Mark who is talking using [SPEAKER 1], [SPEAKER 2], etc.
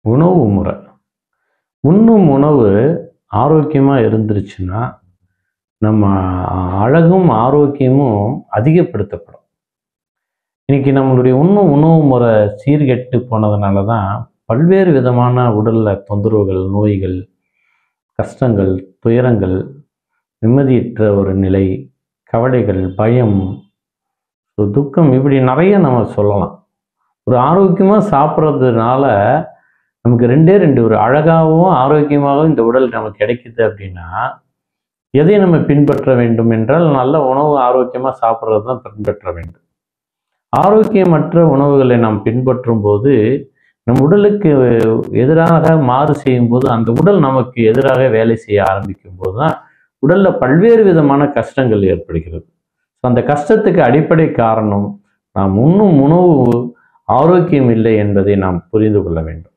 [SPEAKER 1] உணவு முறை உண்ணும் உணவு ஆரோக்கியமாக இருந்துருச்சுன்னா நம்ம அழகும் ஆரோக்கியமும் அதிகப்படுத்தப்படும் இன்னைக்கு நம்மளுடைய உண்ணும் உணவு முறை சீர்கெட்டு போனதுனால தான் பல்வேறு விதமான உடலில் தொந்தரவுகள் நோய்கள் கஷ்டங்கள் துயரங்கள் நிம்மதியற்ற ஒரு நிலை கவலைகள் பயம் ஸோ துக்கம் இப்படி நிறைய நம்ம சொல்லலாம் ஒரு ஆரோக்கியமாக சாப்பிட்றதுனால நமக்கு ரெண்டே ரெண்டு ஒரு அழகாகவும் ஆரோக்கியமாகவும் இந்த உடல் நமக்கு கிடைக்குது அப்படின்னா எதை நம்ம பின்பற்ற வேண்டும் என்றால் நல்ல உணவு ஆரோக்கியமாக சாப்பிட்றது தான் பின்பற்ற வேண்டும் ஆரோக்கியமற்ற உணவுகளை நாம் பின்பற்றும் போது நம் உடலுக்கு எதிராக மாறு செய்யும் போது அந்த உடல் நமக்கு எதிராக வேலை செய்ய ஆரம்பிக்கும் போது தான் உடல்ல பல்வேறு விதமான கஷ்டங்கள் ஏற்படுகிறது ஸோ அந்த கஷ்டத்துக்கு அடிப்படை காரணம் நாம் உண்ணும் உணவு ஆரோக்கியம் இல்லை என்பதை நாம் புரிந்து கொள்ள வேண்டும்